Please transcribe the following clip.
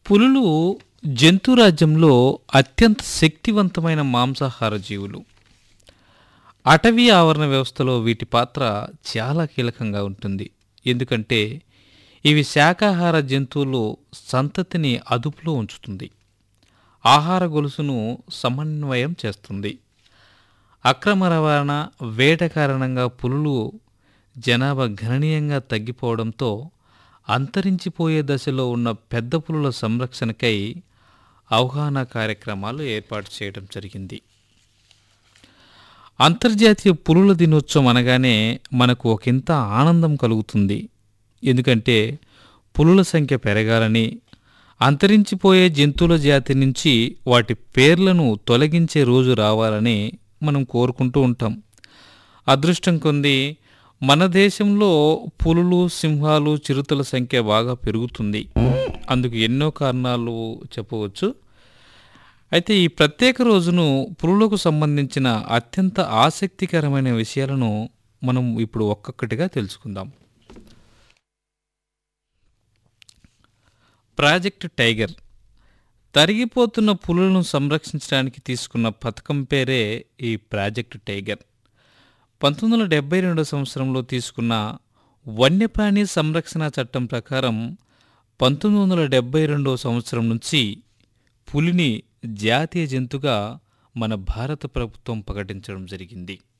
పులులు జంతురాజ్యంలో అత్యంత శక్తివంతమైన మాంసాహార జీవులు అటవీ ఆవరణ వ్యవస్థలో వీటి పాత్ర చాలా కీలకంగా ఉంటుంది ఎందుకంటే ఇవి శాకాహార జంతువులు సంతతిని అదుపులో ఉంచుతుంది ఆహార గొలుసును సమన్వయం చేస్తుంది అక్రమ రవాణా వేట కారణంగా పులులు జనాభా గణనీయంగా తగ్గిపోవడంతో అంతరించిపోయే దశలో ఉన్న పెద్ద పులుల సంరక్షణకై అవగాహన కార్యక్రమాలు ఏర్పాటు చేయడం జరిగింది అంతర్జాతీయ పులుల దినోత్సవం అనగానే మనకు ఒకంత ఆనందం కలుగుతుంది ఎందుకంటే పులుల సంఖ్య పెరగాలని అంతరించిపోయే జంతువుల జాతి నుంచి వాటి పేర్లను తొలగించే రోజు రావాలని మనం కోరుకుంటూ ఉంటాం అదృష్టం కొంది మన దేశంలో పులులు సింహాలు చిరుతల సంఖ్య బాగా పెరుగుతుంది అందుకు ఎన్నో కారణాలు చెప్పవచ్చు అయితే ఈ ప్రత్యేక రోజును పులులకు సంబంధించిన అత్యంత ఆసక్తికరమైన విషయాలను మనం ఇప్పుడు ఒక్కొక్కటిగా తెలుసుకుందాం ప్రాజెక్ట్ టైగర్ తరిగిపోతున్న పులులను సంరక్షించడానికి తీసుకున్న పథకం పేరే ఈ ప్రాజెక్ట్ టైగర్ పంతొమ్మిది వందల డెబ్బై రెండో సంవత్సరంలో తీసుకున్న వన్యప్రాణి సంరక్షణ చట్టం ప్రకారం పంతొమ్మిది వందల డెబ్బై రెండో సంవత్సరం నుంచి పులిని జాతీయ జంతుగా మన భారత ప్రభుత్వం ప్రకటించడం జరిగింది